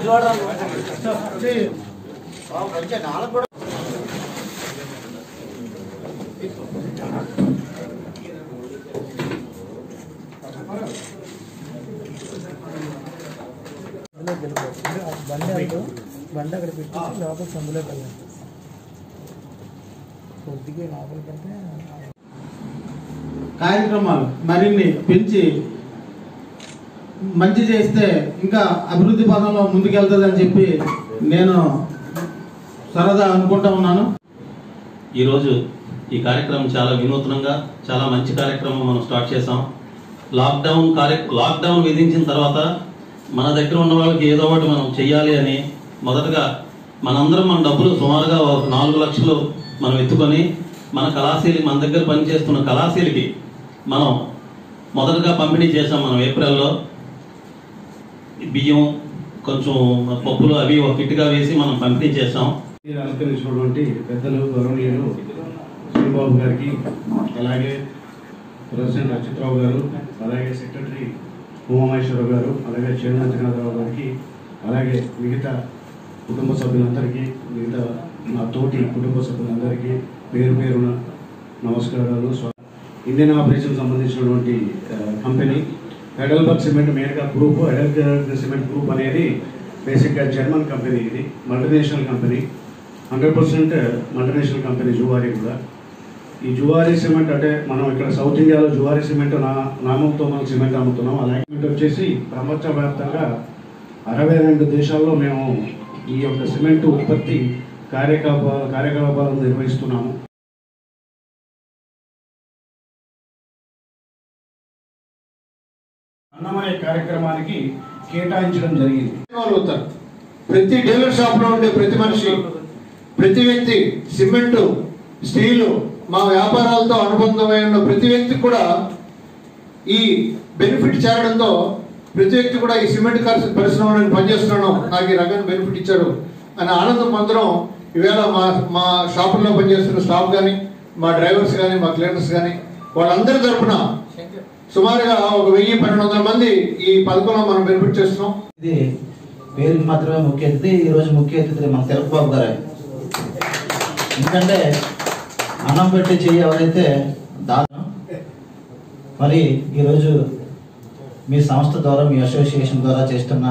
బండి అటు బండి అక్కడ పెట్టేసి లోపల సందులోకి వెళ్ళాలి కొద్దిగా లోపలికి వెళ్తే కార్యక్రమాలు మరిన్ని పెంచి మంచి చేస్తే ఇంకా అభివృద్ధి పదంలో ముందుకెళ్తుందని చెప్పి నేను సరదా అనుకుంటా ఉన్నాను ఈరోజు ఈ కార్యక్రమం చాలా వినూత్నంగా చాలా మంచి కార్యక్రమం మనం స్టార్ట్ చేసాం లాక్డౌన్ కార్య లాక్డౌన్ విధించిన తర్వాత మన దగ్గర ఉన్న వాళ్ళకి ఏదో ఒకటి మనం చెయ్యాలి అని మొదటగా మనందరం మన డబ్బులు సుమారుగా ఒక నాలుగు లక్షలు మనం ఎత్తుకొని మన కళాశీలి మన దగ్గర పనిచేస్తున్న కళాశీలికి మనం మొదటగా పంపిణీ చేసాం మనం ఏప్రిల్లో బియ్యం కొంచెం పప్పులు అవి ఒక కిట్గా వేసి మనం పంపిణీ చేసాం మీరు అలంకరించినటువంటి పెద్దలు గౌరవనీయులు శ్రీబాబు గారికి అలాగే ప్రెసిడెంట్ అచ్యుతరావు గారు అలాగే సెక్రటరీ ఉమామహేశ్వరరావు గారు అలాగే చైర్మన్ త్రినాథరావు గారికి అలాగే మిగతా కుటుంబ సభ్యులందరికీ మిగతా నా తోటి కుటుంబ సభ్యులందరికీ పేరు పేరున నమస్కారాలు స్వా- ఇండియన్ ఆపరేషన్ సంబంధించినటువంటి ఆ, కంపెనీ హెడల్బర్గ్ సిమెంట్ మెయిన్గా గ్రూప్ హెడల్బర్గ్ సిమెంట్ గ్రూప్ అనేది బేసిక్గా జర్మన్ కంపెనీ ఇది multinational company hundred percent multinational company Zuari కూడా ఈ జువారీ సిమెంట్ అంటే మనం ఇక్కడ సౌత్ ఇండియాలో జువారీ సిమెంట్ నా నామంతో మనం సిమెంట్ అమ్ముతున్నాం అలాగే సిమెంట్ వచ్చేసి ప్రపంచవ్యాప్తంగా అరవై రెండు దేశాల్లో మేము ఈ యొక్క సిమెంట్ ఉత్పత్తి కార్యకలాప కార్యకలాపాలను నిర్వహిస్తున్నాము అన్నమయ్య కార్యక్రమానికి కేటాయించడం జరిగింది అవుతారు ప్రతి డీలర్ షాప్ లో ఉండే ప్రతి మనిషి ప్రతి వ్యక్తి సిమెంట్ స్టీలు మా వ్యాపారాలతో అనుబంధమై ఉన్న ప్రతి వ్యక్తి కూడా ఈ బెనిఫిట్ చేరడంతో ప్రతి వ్యక్తి కూడా ఈ సిమెంట్ కర్స్ పరిశ్రమలో నేను పనిచేస్తున్నాను నాకు ఈ రకమైన బెనిఫిట్ ఇచ్చారు అని ఆనందం పొందడం ఈవేళ మా మా షాపుల్లో పనిచేస్తున్న స్టాఫ్ కానీ మా డ్రైవర్స్ కానీ మా క్లీనర్స్ కానీ వాళ్ళందరి తరపున సుమారుగా ఒక వెయ్యి పన్నెండు వందల మంది ఈ పథకంలో మనం బెనిఫిట్ చేస్తున్నాం ఇది పేరుకి మాత్రమే ముఖ్య అతిథి ఈ రోజు ముఖ్య అతిథి మన తెలుగు బాబు గారే ఎందుకంటే అన్నం పెట్టి చెయ్యి ఎవరైతే దాదా మరి ఈరోజు మీ సంస్థ ద్వారా మీ అసోసియేషన్ ద్వారా చేస్తున్న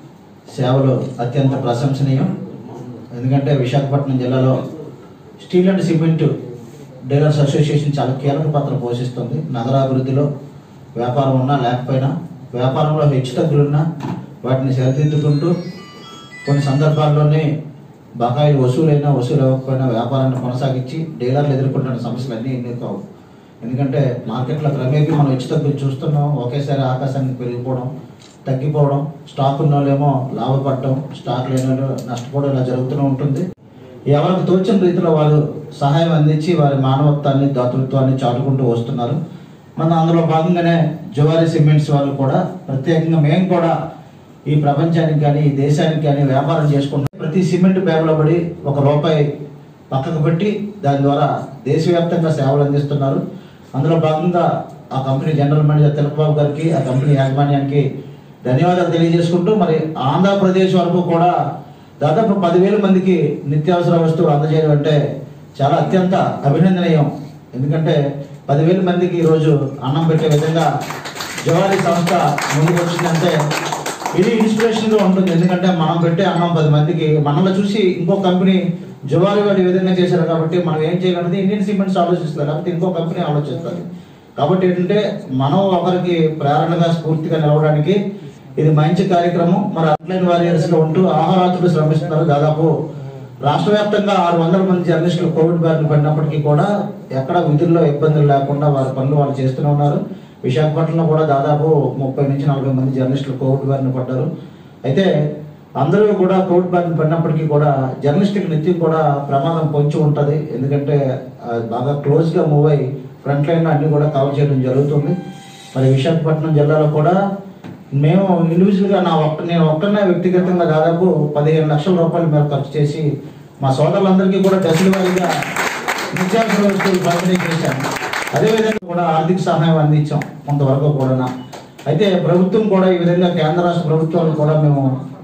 సేవలు అత్యంత ప్రశంసనీయం ఎందుకంటే విశాఖపట్నం జిల్లాలో steel and cement dealers association చాలా కీలక పాత్ర పోషిస్తుంది నగరాభివృద్ధిలో వ్యాపారం ఉన్నా లేకపోయినా వ్యాపారంలో హెచ్చు తగ్గులున్నా వాటిని సరిదిద్దుకుంటూ కొన్ని సందర్భాల్లోనే బకాయిలు వసూలైనా వసూలు అవ్వకపోయినా వ్యాపారాన్ని కొనసాగించి డీలర్లు ఎదుర్కొంటున్న సమస్యలు అన్నీ ఎన్ని కావు ఎందుకంటే మార్కెట్లో క్రమేపీ మనం హెచ్చు తగ్గులు చూస్తున్నాం ఒకేసారి ఆకాశానికి పెరిగిపోవడం తగ్గిపోవడం స్టాక్ ఉన్న వాళ్ళేమో లాభపడటం స్టాక్ లేని వాళ్ళు నష్టపోవడం ఇలా జరుగుతూనే ఉంటుంది ఎవరికి తోచిన రీతిలో వాళ్ళు సహాయం అందించి వారి మానవత్వాన్ని దాతృత్వాన్ని చాటుకుంటూ వస్తున్నారు మన అందులో భాగంగానే జువారీ సిమెంట్స్ వాళ్ళు కూడా ప్రత్యేకంగా మేము కూడా ఈ ప్రపంచానికి కానీ ఈ దేశానికి కానీ వ్యాపారం చేసుకుంటాం ప్రతి సిమెంట్ బ్యాగ్లో పడి ఒక రూపాయి పక్కకు పెట్టి దాని ద్వారా దేశవ్యాప్తంగా సేవలు అందిస్తున్నారు అందులో భాగంగా ఆ కంపెనీ జనరల్ మేనేజర్ తిలకబాబు గారికి ఆ కంపెనీ యాజమాన్యానికి ధన్యవాదాలు తెలియజేసుకుంటూ మరి ఆంధ్రప్రదేశ్ వరకు కూడా దాదాపు పదివేల మందికి నిత్యావసర వస్తువులు అందజేయడం అంటే చాలా అత్యంత అభినందనీయం ఎందుకంటే పదివేల మందికి ఈరోజు అన్నం పెట్టే విధంగా జవారీ సంస్థ ముందుకు వచ్చిందంటే ఇది ఇన్స్పిరేషన్ గా ఉంటుంది ఎందుకంటే మనం పెట్టే అన్నం పది మందికి మనల్ని చూసి ఇంకో కంపెనీ జవారి వాడు ఈ విధంగా చేశారు కాబట్టి మనం ఏం చేయాలన్నది ఇండియన్ సిమెంట్స్ ఆలోచిస్తారు కాబట్టి ఇంకో కంపెనీ ఆలోచిస్తారు కాబట్టి ఏంటంటే మనం ఒకరికి ప్రేరణగా స్ఫూర్తిగా నిలవడానికి ఇది మంచి కార్యక్రమం మరి అట్లైన్ వారియర్స్ లో ఉంటూ ఆహారాతులు శ్రమిస్తున్నారు దాదాపు రాష్ట్ర వ్యాప్తంగా ఆరు వందల మంది జర్నలిస్టులు కోవిడ్ బారిన పడినప్పటికీ కూడా ఎక్కడ విధుల్లో ఇబ్బందులు లేకుండా వారి పనులు వాళ్ళు చేస్తూనే ఉన్నారు విశాఖపట్నంలో కూడా దాదాపు ముప్పై నుంచి నలభై మంది జర్నలిస్టులు కోవిడ్ బారిన పడ్డారు అయితే అందరూ కూడా కోవిడ్ బారిన పడినప్పటికీ కూడా జర్నలిస్టులకు నిత్యం కూడా ప్రమాదం పొంచి ఉంటుంది ఎందుకంటే ఆ, బాగా క్లోజ్గా మూవ్ అయ్యి ఫ్రంట్ లైన్ అన్ని కూడా కవర్ చేయడం జరుగుతుంది మరి విశాఖపట్నం జిల్లాలో కూడా మేము ఇండివిజువల్గా నా ఒక్క నేను ఒక్కనే వ్యక్తిగతంగా దాదాపు పదిహేను లక్షల రూపాయలు మేర ఖర్చు చేసి మా సోదరులందరికీ కూడా దశల వారీగా నిత్యావసర వస్తువులు పంపిణీ చేశాను అదేవిధంగా కూడా ఆర్థిక సహాయం అందించాం కొంతవరకు కూడా అయితే ప్రభుత్వం కూడా ఈ విధంగా కేంద్ర రాష్ట్ర ప్రభుత్వాలు కూడా మేము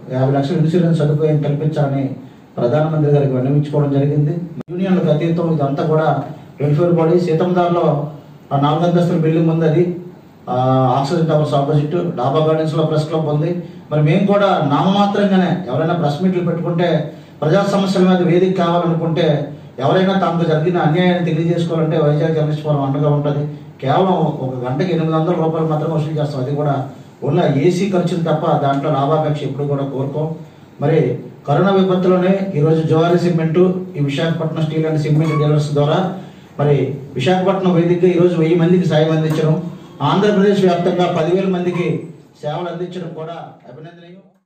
యాభై లక్షల ఇన్సూరెన్స్ సదుపాయం కల్పించాలని ప్రధానమంత్రి గారికి విన్నవించుకోవడం జరిగింది యూనియన్లకు అతీతం ఇదంతా కూడా వెల్ఫేర్ బాడీ సీతందార్లో ఆ నాలుగు అంతస్తుల బిల్డింగ్ ఉంది అది ఆ, oxygen towers opposite Daba gardens లో ప్రెస్ క్లబ్ ఉంది మరి మేము కూడా నామమాత్రంగానే ఎవరైనా ప్రెస్ మీట్లు పెట్టుకుంటే ప్రజా సమస్యల మీద వేదిక కావాలనుకుంటే ఎవరైనా తమకు జరిగిన అన్యాయాన్ని తెలియజేసుకోవాలంటే వైజాగ్ జర్నలిస్ట్ ఫోరం అండగా ఉంటుంది కేవలం ఒక గంటకి ఎనిమిది వందల రూపాయలు మాత్రమే వసూలు చేస్తాం అది కూడా ఓన్లీ ఏసీ ఖర్చులు తప్ప దాంట్లో లాభాపేక్ష ఎప్పుడు కూడా కోరుకోం మరి కరోనా విపత్తులోనే ఈరోజు జోహారి సిమెంట్ ఈ Visakhapatnam steel and cement dealers ద్వారా మరి విశాఖపట్నం వేదికగా ఈరోజు వెయ్యి మందికి సాయం అందించడం ఆంధ్రప్రదేశ్ వ్యాప్తంగా పదివేల మందికి సేవలు అందించడం కూడా అభినందనీయం